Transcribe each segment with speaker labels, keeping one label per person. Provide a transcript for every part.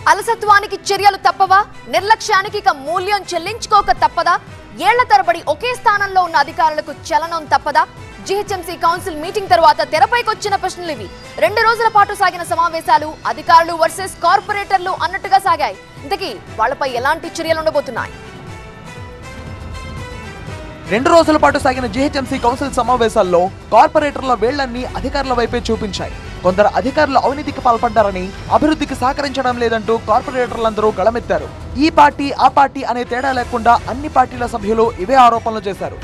Speaker 1: అలసత్వానికి చర్యలు తప్పవా నిర్లక్ష్యానికి ఇక మూల్యం చెల్లించుకోక తప్పదా ఏళ్ల తరబడి ఒకే స్థానంలో ఉన్న అధికారులకు చలనం తప్పదా జీహెచ్ఎంసీ కౌన్సిల్ మీటింగ్ తర్వాత తెరపైకొచ్చిన ప్రశ్నలు ఇవి రెండు రోజుల పాటు సాగిన సమావేశాలు అధికారులు వర్సెస్ కార్పొరేటర్లు అన్నట్టుగా సాగాయి ఇంతకీ వాళ్ళపై ఎలాంటి చర్యలు ఉండబోతున్నాయి
Speaker 2: రెండు రోజుల పాటు సాగిన జీహెచ్ఎంసీ కౌన్సిల్ సమావేశాల్లో కార్పొరేటర్ల వేళ్లన్నీ అధికారుల వైపే చూపించాయి కొందరు అధికారులు అవినీతికి పాల్పడ్డారని అభివృద్ధికి సహకరించడం లేదంటూ కార్పొరేటర్లందరూ గళమెత్తారు ఈ పార్టీ ఆ పార్టీ అనే తేడా లేకుండా అన్ని పార్టీల సభ్యులు ఇవే ఆరోపణలు చేశారు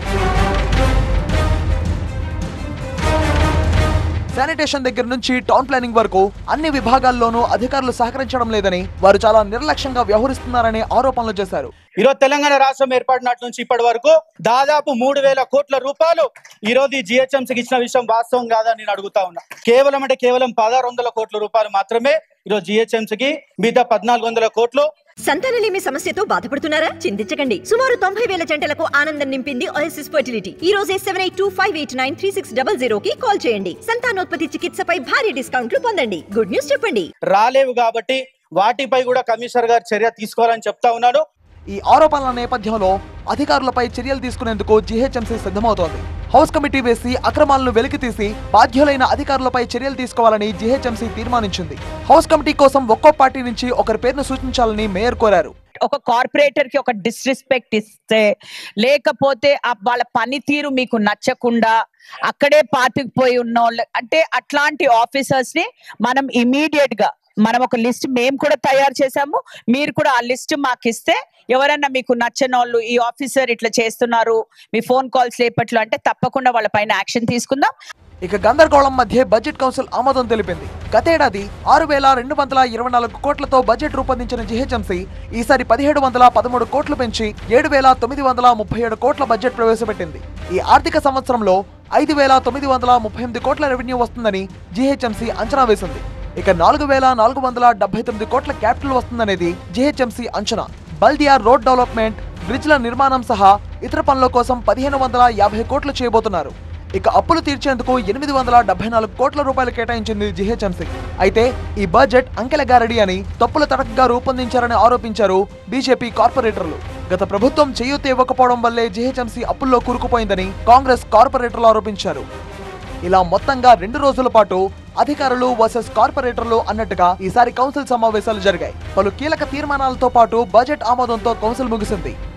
Speaker 2: శానిటేషన్ దగ్గర నుంచి టౌన్ ప్లానింగ్ వరకు అన్ని విభాగాల్లోనూ అధికారులు సహకరించడం లేదని వారు చాలా నిర్లక్ష్యంగా వ్యవహరిస్తున్నారనే ఆరోపణలు చేశారు
Speaker 3: ఈరోజు తెలంగాణ రాష్ట్రం ఏర్పడినట్టు నుంచి ఇప్పటి వరకు దాదాపు మూడు వేల కోట్ల రూపాయలు ఈ రోజు ఈ జిహెచ్ఎంసీకి ఇచ్చిన విషయం వాస్తవం కాదని నేను అడుగుతా ఉన్నా కేవలం అంటే కేవలం పదహారు వందల కోట్ల రూపాయలు మాత్రమే ఈరోజు జిహెచ్ఎంసీకి మిగతా పద్నాలుగు వందల కోట్లు
Speaker 4: సంతానలేమి సమస్యతో బాధపడుతున్నారా చింతించకండి సుమారు తొంభై వేల జంటలకు ఆనందం నింపింది ఓఎస్ఎస్ ఫర్టిలిటీ ఈ రోజే seven eight two five eight nine three six double zero కి కాల్ చేయండి సంతానోత్పత్తి చికిత్సపై భారీ డిస్కౌంట్లు పొందండి గుడ్ న్యూస్ చెప్పండి
Speaker 3: రాలేవు కాబట్టి వాటిపై కూడా కమిషనర్ గారు చర్య తీసుకోవాలని చెప్తా ఉన్నాను
Speaker 2: ఈ ఆరోపణల నేపథ్యంలో అధికారులపై చర్యలు తీసుకునేందుకు జీహెచ్ఎంసీ సిద్ధమవుతోంది హౌస్ కమిటీ వేసి అక్రమాలను వెలికితీసి బాధ్యులైన అధికారులపై చర్యలు తీసుకోవాలని జీహెచ్ఎంసీ తీర్మానించింది హౌస్ కమిటీ కోసం ఒక్కో పార్టీ నుంచి ఒకరి పేరును సూచించాలని మేయర్ కోరారు
Speaker 5: ఒక కార్పొరేటర్ కి ఒక డిస్రెస్పెక్ట్ ఇస్తే లేకపోతే ఆ వాళ్ళ పనితీరు మీకు నచ్చకుండా అక్కడే పాతుకుపోయి ఉన్న వాళ్ళు అంటే అట్లాంటి ఆఫీసర్స్ ని మనం ఇమీడియట్ గా మనం ఒక లిస్ట్ మేము కూడా తయారు చేసాము మీరు కూడా ఆ లిస్ట్ మాకు ఇస్తే ఎవరన్నా మీకు నచ్చని వాళ్ళు ఈ ఆఫీసర్ ఇట్లా చేస్తున్నారు మీ ఫోన్ కాల్స్ లేపట్లు అంటే తప్పకుండా వాళ్ళ పైన యాక్షన్ తీసుకుందాం
Speaker 2: ఇక గందరగోళం మధ్య బడ్జెట్ కౌన్సిల్ ఆమోదం తెలిపింది గతేడాది ఆరు వేల రెండు వందల ఇరవై నాలుగు కోట్లతో బడ్జెట్ రూపొందించిన జీహెచ్ఎంసీ ఈసారి పదిహేడు వందల పదమూడు కోట్లు పెంచి ఏడు వేల తొమ్మిది వందల ముప్పై ఏడు కోట్ల బడ్జెట్ ప్రవేశపెట్టింది ఈ ఆర్థిక సంవత్సరంలో ఐదు వేల తొమ్మిది వందల ముప్పై ఎనిమిది కోట్ల రెవెన్యూ వస్తుందని జీహెచ్ఎంసీ అంచనా వేసింది ఇక నాలుగు వేల నాలుగు వందల డెబ్బై తొమ్మిది కోట్ల క్యాపిటల్ వస్తుందనేది జీహెచ్ఎంసీ అంచనా బల్దియా రోడ్ డెవలప్మెంట్ బ్రిడ్జ్ల నిర్మాణం సహా ఇతర పనుల కోసం పదిహేను వందల యాభై కోట్లు చేయబోతున్నారు ఇక అప్పులు తీర్చేందుకు ఎనిమిది వందల డెబ్బై నాలుగు కోట్ల రూపాయలు కేటాయించింది జీహెచ్ఎంసీ అయితే ఈ బడ్జెట్ అంకెల గారడి అని తప్పుల తడకగా రూపొందించారని ఆరోపించారు బీజేపీ కార్పొరేటర్లు గత ప్రభుత్వం చేయూత ఇవ్వకపోవడం వల్లే జీహెచ్ఎంసీ అప్పుల్లో కూరుకుపోయిందని కాంగ్రెస్ కార్పొరేటర్లు ఆరోపించారు ఇలా మొత్తంగా రెండు రోజుల పాటు అధికారులు వర్సెస్ కార్పొరేటర్లు అన్నట్టుగా ఈసారి కౌన్సిల్ సమావేశాలు జరిగాయి పలు కీలక తీర్మానాలతో పాటు బడ్జెట్ ఆమోదంతో కౌన్సిల్ ముగిసింది